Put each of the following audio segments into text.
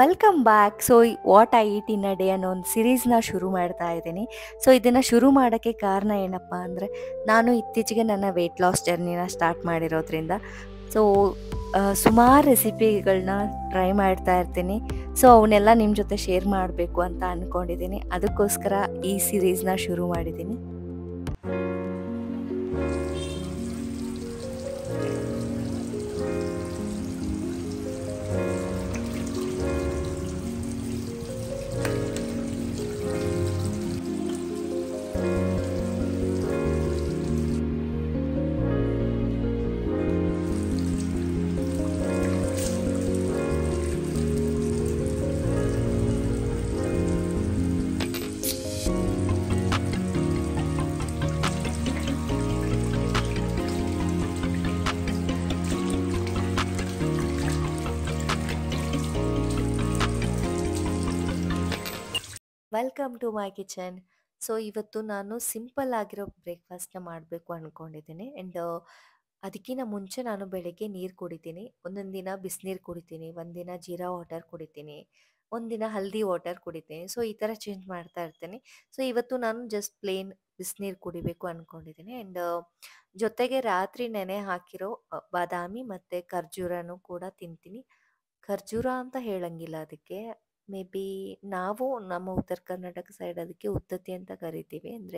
welcome back so what I eat in a day ಅನ್ನೋ ಒಂದು ಸಿರೀಸ್ನ ಶುರು ಮಾಡ್ತಾ ಇದ್ದೀನಿ ಸೊ ಇದನ್ನು ಶುರು ಮಾಡೋಕ್ಕೆ ಕಾರಣ ಏನಪ್ಪ ಅಂದರೆ ನಾನು ಇತ್ತೀಚೆಗೆ ನನ್ನ ವೆಯ್ಟ್ ಲಾಸ್ ಜರ್ನಿನ ಸ್ಟಾರ್ಟ್ ಮಾಡಿರೋದ್ರಿಂದ ಸೊ ಸುಮಾರು ರೆಸಿಪಿಗಳನ್ನ ಟ್ರೈ ಮಾಡ್ತಾ ಇರ್ತೀನಿ ಸೊ ಅವನ್ನೆಲ್ಲ ನಿಮ್ಮ ಜೊತೆ ಶೇರ್ ಮಾಡಬೇಕು ಅಂತ ಅಂದ್ಕೊಂಡಿದ್ದೀನಿ ಅದಕ್ಕೋಸ್ಕರ ಈ ಸಿರೀಸ್ನ ಶುರು ಮಾಡಿದ್ದೀನಿ welcome to my kitchen so ಇವತ್ತು ನಾನು ಸಿಂಪಲ್ ಆಗಿರೋ ಬ್ರೇಕ್ಫಾಸ್ಟ್ನ ಮಾಡಬೇಕು ಅಂದ್ಕೊಂಡಿದ್ದೀನಿ ಆ್ಯಂಡ್ ಅದಕ್ಕಿಂತ ಮುಂಚೆ ನಾನು ಬೆಳಗ್ಗೆ ನೀರು ಕುಡಿತೀನಿ ಒಂದೊಂದು ದಿನ ಬಿಸಿನೀರು ಕುಡಿತೀನಿ ಒಂದಿನ ಜೀರಾ ವಾಟರ್ ಕುಡಿತೀನಿ ಒಂದಿನ ಹಲ್ದಿ ವಾಟರ್ ಕುಡಿತೀನಿ ಸೊ ಈ ಥರ ಚೇಂಜ್ ಮಾಡ್ತಾ ಇರ್ತೀನಿ ಸೊ ಇವತ್ತು ನಾನು ಜಸ್ಟ್ ಪ್ಲೇನ್ ಬಿಸಿನೀರು ಕುಡಿಬೇಕು ಅಂದ್ಕೊಂಡಿದ್ದೀನಿ ಆ್ಯಂಡ್ ಜೊತೆಗೆ ರಾತ್ರಿ ನೆನೆ ಹಾಕಿರೋ ಅ, ಬಾದಾಮಿ ಮತ್ತು ಖರ್ಜೂರನೂ ಕೂಡ ತಿಂತೀನಿ ಖರ್ಜೂರ ಅಂತ ಹೇಳಂಗಿಲ್ಲ ಅದಕ್ಕೆ ಮೇ ಬಿ ನಾವು ನಮ್ಮ ಉತ್ತರ ಕರ್ನಾಟಕ ಸೈಡ್ ಅದಕ್ಕೆ ಉತ್ತತ್ತಿ ಅಂತ ಕರಿತೀವಿ ಅಂದರೆ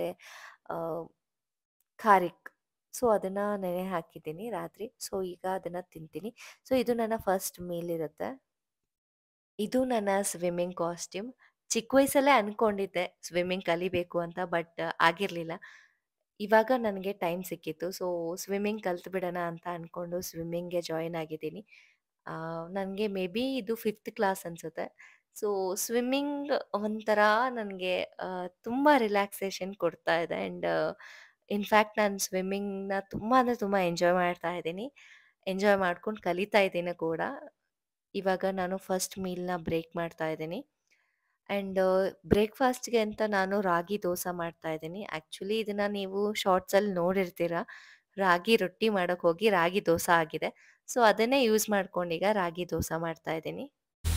ಖಾರಿಕ್ ಸೊ ಅದನ್ನು ನೆನೆ ಹಾಕಿದ್ದೀನಿ ರಾತ್ರಿ ಸೊ ಈಗ ಅದನ್ನು ತಿಂತೀನಿ ಸೊ ಇದು ನನ್ನ ಫಸ್ಟ್ ಮೀಲ್ ಇರುತ್ತೆ ಇದು ನನ್ನ ಸ್ವಿಮ್ಮಿಂಗ್ ಕಾಸ್ಟ್ಯೂಮ್ ಚಿಕ್ಕ ವಯಸ್ಸಲ್ಲೇ ಅನ್ಕೊಂಡಿದ್ದೆ ಸ್ವಿಮ್ಮಿಂಗ್ ಕಲಿಬೇಕು ಅಂತ ಬಟ್ ಆಗಿರಲಿಲ್ಲ ಇವಾಗ ನನಗೆ ಟೈಮ್ ಸಿಕ್ಕಿತ್ತು ಸೊ ಸ್ವಿಮ್ಮಿಂಗ್ ಕಲ್ತು ಬಿಡೋಣ ಅಂತ ಅಂದ್ಕೊಂಡು ಸ್ವಿಮ್ಮಿಂಗ್ಗೆ ಜಾಯಿನ್ ಆಗಿದ್ದೀನಿ ನನಗೆ ಮೇ ಬಿ ಇದು ಫಿಫ್ತ್ ಕ್ಲಾಸ್ ಅನಿಸುತ್ತೆ ಸೊ ಸ್ವಿಮ್ಮಿಂಗ್ ಒಂಥರ ನನಗೆ ತುಂಬ ರಿಲ್ಯಾಕ್ಸೇಷನ್ ಕೊಡ್ತಾ ಇದೆ ಆ್ಯಂಡ್ ಇನ್ಫ್ಯಾಕ್ಟ್ ನಾನು ಸ್ವಿಮ್ಮಿಂಗ್ನ ತುಂಬ ಅಂದರೆ ತುಂಬ ಎಂಜಾಯ್ ಮಾಡ್ತಾ ಇದ್ದೀನಿ ಎಂಜಾಯ್ ಮಾಡ್ಕೊಂಡು ಕಲಿತಾ ಇದ್ದೀನಿ ಕೂಡ ಇವಾಗ ನಾನು ಫಸ್ಟ್ ಮೀಲ್ನ ಬ್ರೇಕ್ ಮಾಡ್ತಾ ಇದ್ದೀನಿ ಆ್ಯಂಡ್ ಬ್ರೇಕ್ಫಾಸ್ಟ್ಗೆ ಅಂತ ನಾನು ರಾಗಿ ದೋಸೆ ಮಾಡ್ತಾ ಇದ್ದೀನಿ ಆ್ಯಕ್ಚುಲಿ ಇದನ್ನು ನೀವು ಶಾರ್ಟ್ಸಲ್ಲಿ ನೋಡಿರ್ತೀರ ರಾಗಿ ರೊಟ್ಟಿ ಮಾಡೋಕ್ಕೆ ಹೋಗಿ ರಾಗಿ ದೋಸೆ ಆಗಿದೆ ಸೊ ಅದನ್ನೇ ಯೂಸ್ ಮಾಡ್ಕೊಂಡು ಈಗ ರಾಗಿ ದೋಸೆ ಮಾಡ್ತಾ ಇದ್ದೀನಿ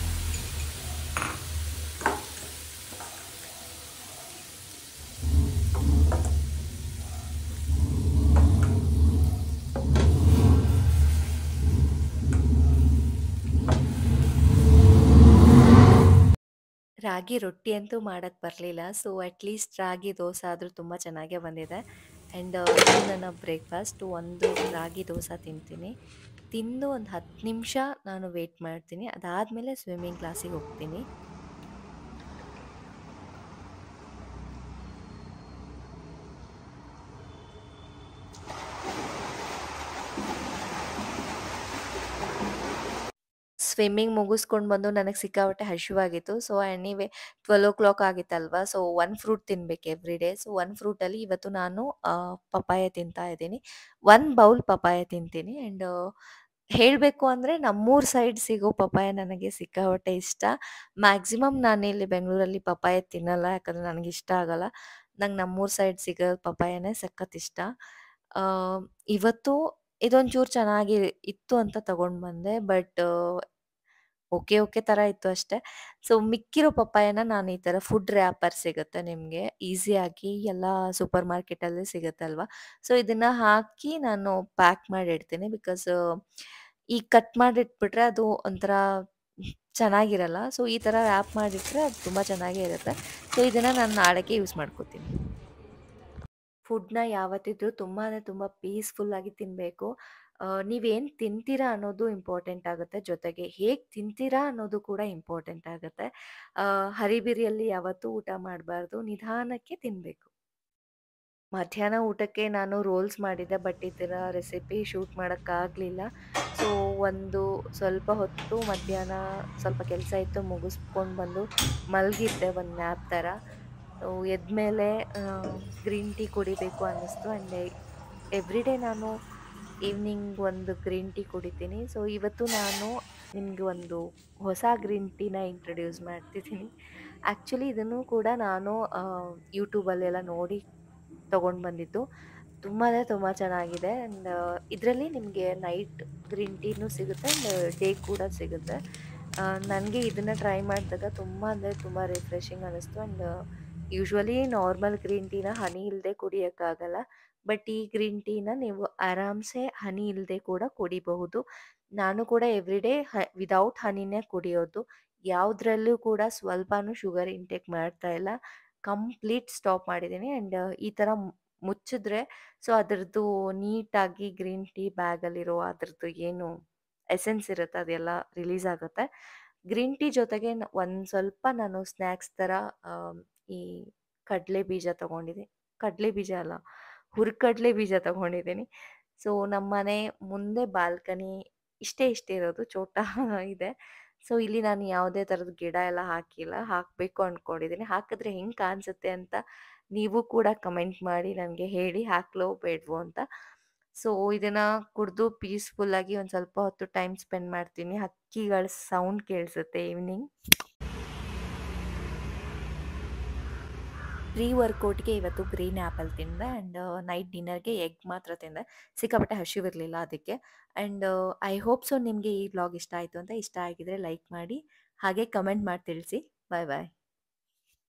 ರಾಗಿ ರೊಟ್ಟಿ ಅಂತೂ ಮಾಡೋಕ್ಕೆ ಬರಲಿಲ್ಲ ಸೊ ಅಟ್ಲೀಸ್ಟ್ ರಾಗಿ ದೋಸೆ ಆದರೂ ತುಂಬ ಚೆನ್ನಾಗೇ ಬಂದಿದೆ ಆ್ಯಂಡ್ ಇದು ನನ್ನ ಬ್ರೇಕ್ಫಾಸ್ಟ್ ಒಂದು ರಾಗಿ ದೋಸೆ ತಿಂತೀನಿ ತಿಂದು ಒಂದು ಹತ್ತು ನಿಮಿಷ ನಾನು ವೆಯ್ಟ್ ಮಾಡ್ತೀನಿ ಅದಾದಮೇಲೆ ಸ್ವಿಮ್ಮಿಂಗ್ ಕ್ಲಾಸಿಗೆ ಹೋಗ್ತೀನಿ ಸ್ವಿಮ್ಮಿಂಗ್ ಮುಗಿಸ್ಕೊಂಡು ಬಂದು ನನಗೆ ಸಿಕ್ಕಾಪಟ್ಟೆ ಹಸಿವಾಗಿತ್ತು so anyway twelve o'clock ಆಗಿತ್ತಲ್ವಾ ಸೊ ಒನ್ ಫ್ರೂಟ್ ತಿನ್ಬೇಕು ಎವ್ರಿ ಡೇ ಸೊ ಒನ್ ಫ್ರೂಟಲ್ಲಿ ಇವತ್ತು ನಾನು ಪಪಾಯ ತಿಂತಾ ಇದ್ದೀನಿ ಒನ್ ಬೌಲ್ ಪಪಾಯ ತಿಂತೀನಿ ಆ್ಯಂಡ್ ಹೇಳಬೇಕು ಅಂದರೆ ನಮ್ಮೂರ ಸೈಡ್ ಸಿಗೋ ಪಪಾಯ ನನಗೆ ಸಿಕ್ಕಾಪಟ್ಟೆ ಇಷ್ಟ ಮ್ಯಾಕ್ಸಿಮಮ್ ನಾನಿಲ್ಲಿ ಬೆಂಗಳೂರಲ್ಲಿ ಪಪಾಯ ತಿನ್ನಲ್ಲ ಯಾಕಂದರೆ ನನಗೆ ಇಷ್ಟ ಆಗಲ್ಲ ನಂಗೆ ನಮ್ಮೂರ ಸೈಡ್ ಸಿಗೋ ಪಪಾಯನೇ ಸಖತ್ ಇಷ್ಟ ಆ, ಇವತ್ತು ಇದೊಂಚೂರು ಚೆನ್ನಾಗಿ ಇತ್ತು ಅಂತ ತಗೊಂಡು ಬಂದೆ ಬಟ್ ಓಕೆ ಓಕೆ ಥರ ಇತ್ತು ಅಷ್ಟೇ ಸೊ ಮಿಕ್ಕಿರೋ ಪಪ್ಪಾಯನ ನಾನು ಈ ಥರ ಫುಡ್ ರ್ಯಾಪರ್ ಸಿಗುತ್ತೆ ನಿಮಗೆ ಈಸಿಯಾಗಿ ಎಲ್ಲ ಸೂಪರ್ ಮಾರ್ಕೆಟಲ್ಲಿ ಸಿಗುತ್ತಲ್ವ ಸೊ ಇದನ್ನು ಹಾಕಿ ನಾನು ಪ್ಯಾಕ್ ಮಾಡಿ ಇಡ್ತೀನಿ ಬಿಕಾಸ್ ಈ ಕಟ್ ಮಾಡಿಟ್ಬಿಟ್ರೆ ಅದು ಒಂಥರ ಚೆನ್ನಾಗಿರಲ್ಲ ಸೊ ಈ ಥರ ರ್ಯಾಪ್ ಮಾಡಿಟ್ರೆ ಅದು ತುಂಬ ಚೆನ್ನಾಗೇ ಇರುತ್ತೆ ಸೊ ಇದನ್ನು ನಾನು ನಾಳೆಗೆ ಯೂಸ್ ಮಾಡ್ಕೋತೀನಿ ಫುಡ್ನ ಯಾವತ್ತಿದ್ರೂ ತುಂಬ ಅಂದರೆ ತುಂಬ ಪೀಸ್ಫುಲ್ಲಾಗಿ ತಿನ್ನಬೇಕು ನೀವೇನು ತಿಂತೀರಾ ಅನ್ನೋದು ಇಂಪಾರ್ಟೆಂಟ್ ಆಗುತ್ತೆ ಜೊತೆಗೆ ಹೇಗೆ ತಿಂತೀರಾ ಅನ್ನೋದು ಕೂಡ ಇಂಪಾರ್ಟೆಂಟ್ ಆಗುತ್ತೆ ಆ, ಹರಿಬಿರಿಯಲ್ಲಿ ಯಾವತ್ತೂ ಊಟ ಮಾಡಬಾರ್ದು ನಿಧಾನಕ್ಕೆ ತಿನ್ನಬೇಕು ಮಧ್ಯಾಹ್ನ ಊಟಕ್ಕೆ ನಾನು ರೋಲ್ಸ್ ಮಾಡಿದ್ದೆ ಬಟ್ ಇದರ ರೆಸಿಪಿ ಶೂಟ್ ಮಾಡೋಕ್ಕಾಗಲಿಲ್ಲ ಸೊ ಒಂದು ಸ್ವಲ್ಪ ಹೊತ್ತು ಮಧ್ಯಾಹ್ನ ಸ್ವಲ್ಪ ಕೆಲಸ ಇತ್ತು ಮುಗಿಸ್ಕೊಂಡು ಬಂದು ಮಲಗಿದ್ದೆ ಒಂದು ನ್ಯಾಪ್ ಥರ ಎದ್ಮೇಲೆ ಗ್ರೀನ್ ಟೀ ಕುಡಿಬೇಕು ಅನ್ನಿಸ್ತು ಆ್ಯಂಡ್ ಎವ್ರಿ ಡೇ ನಾನು ಈವ್ನಿಂಗ್ ಒಂದು ಗ್ರೀನ್ ಟೀ ಕುಡಿತೀನಿ ಸೊ ಇವತ್ತು ನಾನು ನಿಮಗೆ ಒಂದು ಹೊಸ ಗ್ರೀನ್ ಟೀನ ಇಂಟ್ರೊಡ್ಯೂಸ್ ಮಾಡ್ತಿದ್ದೀನಿ ಆ್ಯಕ್ಚುಲಿ ಇದನ್ನು ಕೂಡ ನಾನು ಯೂಟ್ಯೂಬಲ್ಲೆಲ್ಲ ನೋಡಿ ತೊಗೊಂಡು ಬಂದಿದ್ದು ತುಂಬ ಅಂದರೆ ತುಂಬ ಚೆನ್ನಾಗಿದೆ ಆ್ಯಂಡ್ ಇದರಲ್ಲಿ ನಿಮಗೆ ನೈಟ್ ಗ್ರೀನ್ ಟೀನೂ ಸಿಗುತ್ತೆ ಆ್ಯಂಡ್ ಡೇ ಕೂಡ ಸಿಗುತ್ತೆ ನನಗೆ ಇದನ್ನು ಟ್ರೈ ಮಾಡಿದಾಗ ತುಂಬ ಅಂದರೆ ತುಂಬ ರಿಫ್ರೆಶಿಂಗ್ ಅನ್ನಿಸ್ತು ಆ್ಯಂಡ್ ಯೂಶ್ವಲಿ ನಾರ್ಮಲ್ ಗ್ರೀನ್ ಟೀನ ಹನಿ ಇಲ್ಲದೆ ಕುಡಿಯೋಕ್ಕಾಗಲ್ಲ ಬಟ್ ಈ ಗ್ರೀನ್ ಟೀನ ನೀವು ಆರಾಮ್ಸೆ ಹನಿ ಇಲ್ಲದೆ ಕೂಡ ಕುಡಿಬಹುದು ನಾನು ಕೂಡ ಎವ್ರಿಡೇ ಹ ವಿದೌಟ್ ಹನಿನೇ ಕುಡಿಯೋದು ಯಾವುದ್ರಲ್ಲೂ ಕೂಡ ಸ್ವಲ್ಪನೂ ಶುಗರ್ ಇಂಟೇಕ್ ಮಾಡ್ತಾ ಇಲ್ಲ ಕಂಪ್ಲೀಟ್ ಸ್ಟಾಪ್ ಮಾಡಿದ್ದೀನಿ ಆ್ಯಂಡ್ ಈ ಥರ ಮು- ಮುಚ್ಚಿದ್ರೆ ಸೊ ಅದರದ್ದು ನೀಟಾಗಿ ಗ್ರೀನ್ ಟೀ ಬ್ಯಾಗಲ್ಲಿರೋ ಅದರದ್ದು ಏನು ಎಸೆನ್ಸ್ ಇರುತ್ತೆ ಅದೆಲ್ಲ ರಿಲೀಸ್ ಆಗುತ್ತೆ ಗ್ರೀನ್ ಟೀ ಜೊತೆಗೆ ಒಂದು ಸ್ವಲ್ಪ ನಾನು ಸ್ನ್ಯಾಕ್ಸ್ ಥರ ಆಮ್, ಈ ಕಡಲೆ ಬೀಜ ತೊಗೊಂಡಿದ್ದೀನಿ ಕಡಲೆ ಬೀಜ ಅಲ್ಲ ಹುರ್ಕಡಲೆ ಬೀಜ ತೊಗೊಂಡಿದ್ದೀನಿ ಸೊ ನಮ್ಮನೆ ಮುಂದೆ ಬಾಲ್ಕನಿ ಇಷ್ಟೇ ಇಷ್ಟೇ ಇರೋದು ಚೋಟ ಇದೆ ಸೊ ಇಲ್ಲಿ ನಾನು ಯಾವುದೇ ಥರದ ಗಿಡ ಎಲ್ಲ ಹಾಕಿಲ್ಲ ಹಾಕಬೇಕು ಅಂದ್ಕೊಂಡಿದ್ದೀನಿ ಹಾಕಿದ್ರೆ ಹೆಂಗೆ ಕಾಣಿಸುತ್ತೆ ಅಂತ ನೀವು ಕೂಡ ಕಮೆಂಟ್ ಮಾಡಿ ನನಗೆ ಹೇಳಿ ಹಾಕ್ಲೋ ಬೇಡವೋ ಅಂತ ಸೊ ಇದನ್ನು ಕುಡಿದು ಪೀಸ್ಫುಲ್ಲಾಗಿ ಒಂದು ಸ್ವಲ್ಪ ಹೊತ್ತು ಟೈಮ್ ಸ್ಪೆಂಡ್ ಮಾಡ್ತೀನಿ ಹಕ್ಕಿಗಳ ಸೌಂಡ್ ಕೇಳಿಸುತ್ತೆ ಈವ್ನಿಂಗ್ ಪ್ರೀ ವರ್ಕೌಟ್ಗೆ ಇವತ್ತು ಗ್ರೀನ್ ಆ್ಯಪಲ್ ತಿಂದೆ ಆ್ಯಂಡ್ ನೈಟ್ ಡಿನ್ನರ್ಗೆ ಎಗ್ ಮಾತ್ರ ತಿಂದೆ ಸಿಕ್ಕಾಪಟ್ಟೆ ಹಸಿವಿರಲಿಲ್ಲ ಅದಕ್ಕೆ ಆ್ಯಂಡ್ ಐ ಹೋಪ್ ಸೊ ನಿಮಗೆ ಈ ವ್ಲಾಗ್ ಇಷ್ಟ ಆಯಿತು ಅಂತ ಇಷ್ಟ ಆಗಿದ್ರೆ ಲೈಕ್ ಮಾಡಿ ಹಾಗೆ ಕಮೆಂಟ್ ಮಾಡಿ ತಿಳಿಸಿ ಬಾಯ್ ಬಾಯ್